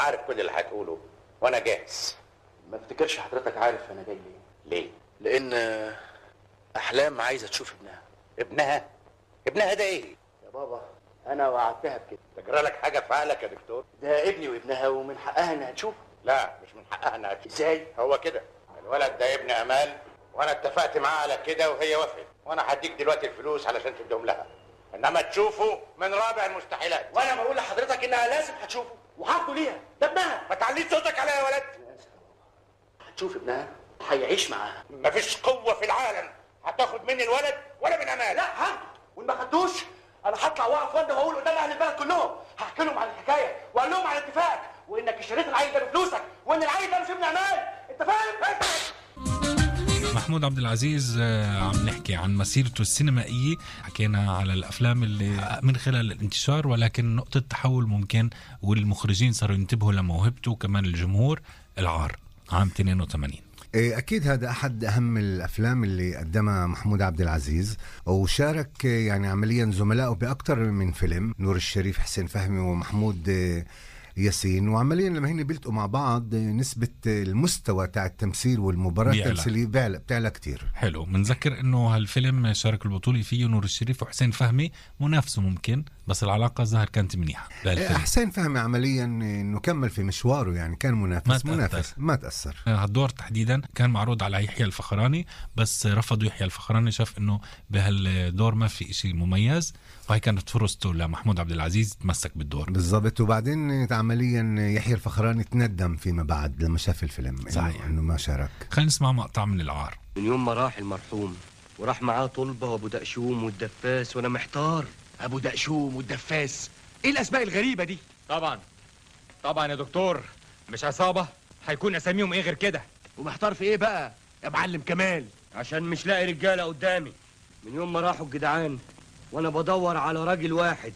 عارف كل اللي هتقوله وانا جاهز ما افتكرش حضرتك عارف انا جاي ليه ليه لان احلام عايزه تشوف ابنها ابنها ابنها ده ايه يا بابا انا وعدتها بكده تجرى لك حاجه في عقلك يا دكتور ده ابني وابنها ومن حقها انها تشوف لا مش من حقها انها تشوف ازاي هو كده الولد ده ابن امال وانا اتفقت معاه على كده وهي وافقت وانا هديك دلوقتي الفلوس علشان تديهم لها انما تشوفه من رابع المستحيلات وانا بقول لحضرتك انها لازم هتشوفه وهاخده ليها ده ابنها ما تعليش صوتك عليا يا ولد هتشوف ابنها هيعيش معاها مفيش قوه في العالم هتاخد مني الولد ولا من امال لا هاخده وان ما خدوش انا هطلع واقف وانده واقول قدام اهل البلد كلهم هحكي لهم عن الحكايه واقول لهم عن اتفاقك وانك اشتريت العيل ده بفلوسك وان العيل ده مش ابن امال انت فاهم؟ محمود عبد العزيز آه، عم نحكي عن مسيرته السينمائية حكينا على الأفلام اللي من خلال الانتشار ولكن نقطة تحول ممكن والمخرجين صاروا ينتبهوا لموهبته وكمان الجمهور العار عام 82 إيه، أكيد هذا أحد أهم الأفلام اللي قدمها محمود عبد العزيز وشارك إيه، يعني عمليا زملائه بأكثر من فيلم نور الشريف حسين فهمي ومحمود إيه، ياسين وعمليا لما هن بيلتقوا مع بعض إيه، نسبة المستوى تاع التمثيل والمباراة بيعلى. التمثيلية بيعلى بتعلى كتير حلو بنذكر انه هالفيلم شارك البطولة فيه نور الشريف وحسين فهمي منافسه ممكن بس العلاقة ظهر كانت منيحة إيه، بهالفيلم حسين فهمي عمليا انه كمل في مشواره يعني كان ما منافس تأثر. منافس ما تأثر هالدور تحديدا كان معروض على يحيى الفخراني بس رفضوا يحيى الفخراني شاف انه بهالدور ما في شيء مميز وهي كانت فرصته لمحمود عبد العزيز يتمسك بالدور بالضبط وبعدين عمليا يحيى الفخراني تندم فيما بعد لما شاف الفيلم إنه- صحيح. انه ما شارك خلينا نسمع مقطع من العار من يوم ما راح المرحوم وراح معاه طلبة وابو دقشوم والدفاس وانا محتار ابو دقشوم والدفاس ايه الاسماء الغريبه دي طبعا طبعا يا دكتور مش عصابة هيكون أساميهم إيه غير كده ومحتار في ايه بقى يا معلم كمال عشان مش لاقي رجالة قدامي من يوم ما راحوا الجدعان وانا بدور على راجل واحد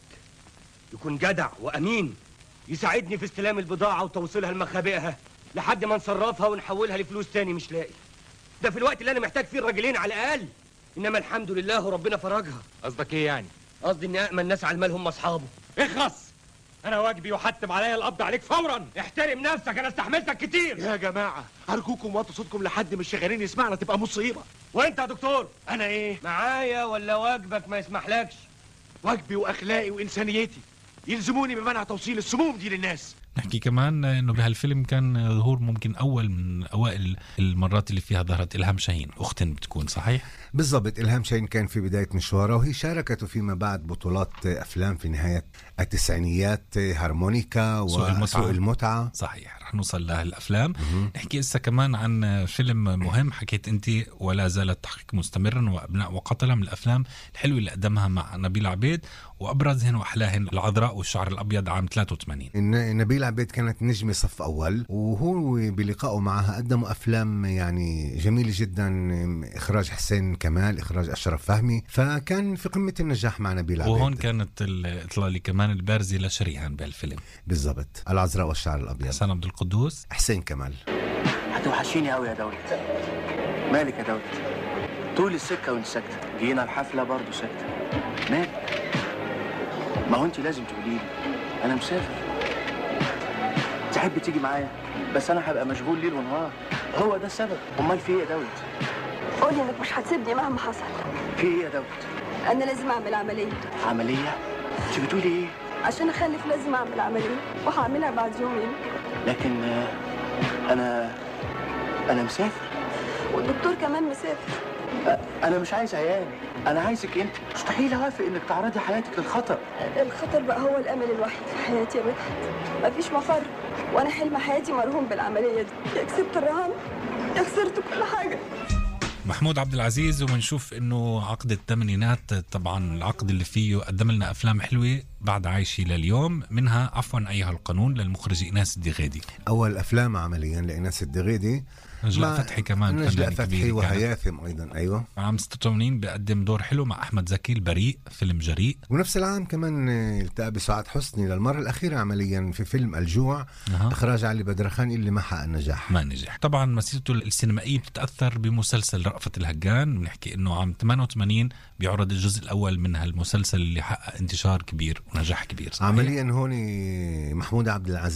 يكون جدع وامين يساعدني في استلام البضاعة وتوصيلها لمخابئها لحد ما نصرفها ونحولها لفلوس تاني مش لاقي ده في الوقت اللي انا محتاج فيه الراجلين على الاقل انما الحمد لله ربنا فرجها قصدك إيه يعني قصدي ان امن الناس على المال هم اصحابه اخلص أنا واجبي وحتم عليا القبض عليك فورا احترم نفسك انا استحملتك كتير يا جماعه ارجوكم وطوا صوتكم لحد مش شغالين يسمعنا تبقى مصيبه وانت يا دكتور انا ايه معايا ولا واجبك ما يسمحلكش واجبي واخلاقي وانسانيتي يلزموني بمنع توصيل السموم دي للناس نحكي كمان انه بهالفيلم كان ظهور ممكن اول من اوائل المرات اللي فيها ظهرت الهام شاهين اخت بتكون صحيح بالضبط إلهام شاهين كان في بداية مشواره وهي شاركته فيما بعد بطولات أفلام في نهاية التسعينيات هارمونيكا سوق المتعة. وسوق المتعة صحيح رح نوصل لهالافلام نحكي هسه كمان عن فيلم مهم حكيت انت ولا زال التحقيق مستمرا وابناء وقتلة من الافلام الحلوه اللي قدمها مع نبيل عبيد وابرزهن واحلاهن العذراء والشعر الابيض عام 83 إن- نبيل عبيد كانت نجمة صف أول وهو بلقائه معها قدموا أفلام يعني جميلة جدا إخراج حسين كمال إخراج أشرف فهمي فكان في قمة النجاح مع نبيل عبيد وهون كانت الاطلاله كمان البارزه لشريهان بهالفيلم بالضبط العذراء والشعر الأبيض حسن عبد القدوس حسين كمال هتوحشيني قوي يا دولت مالك يا دولت طول السكه وانت ساكته جينا الحفله برضه ساكته مالك ما هو انت لازم تقولي لي انا مسافر تحب تيجي معايا بس انا هبقى مشغول ليل ونهار هو ده السبب امال في ايه يا دولت قولي انك مش هتسيبني مهما حصل في ايه يا دولت انا لازم اعمل عمليه عمليه انت بتقولي ايه عشان اخلف لازم اعمل عمليه وهعملها بعد يومين لكن آه، انا انا مسافر والدكتور كمان مسافر آه، انا مش عايز عيال انا عايزك انت مستحيل اوافق انك تعرضي حياتك للخطر الخطر بقى هو الامل الوحيد في حياتي يا مدحت مفيش مفر وانا حلم حياتي مرهون بالعمليه دي يا كسبت الرهان يا خسرت كل حاجه محمود عبد العزيز وبنشوف انه عقد الثمانينات طبعا العقد اللي فيه قدم لنا افلام حلوه بعد عايشي لليوم منها عفوا ايها القانون للمخرج ايناس الدغيدي أول أفلام عمليا لإناس الدغيدي نجلاء مع- فتحي كمان نجلاء فنان فتحي كبير كانت. وهياثم أيضا أيوة عام 86 بقدم دور حلو مع احمد زكي البريء فيلم جريء ونفس العام كمان آه، التقى بسعاد حسني للمرة الأخيرة عمليا في فيلم الجوع أها. إخراج علي بدرخان اللي ما حقق النجاح ما نجح طبعا مسيرته السينمائية بتتأثر بمسلسل رأفت الهجان بنحكي انه عام 88 بيعرض الجزء الأول من هالمسلسل اللي حقق انتشار كبير ونجاح كبير صحيح؟ عمليا هون محمود عبد العزيز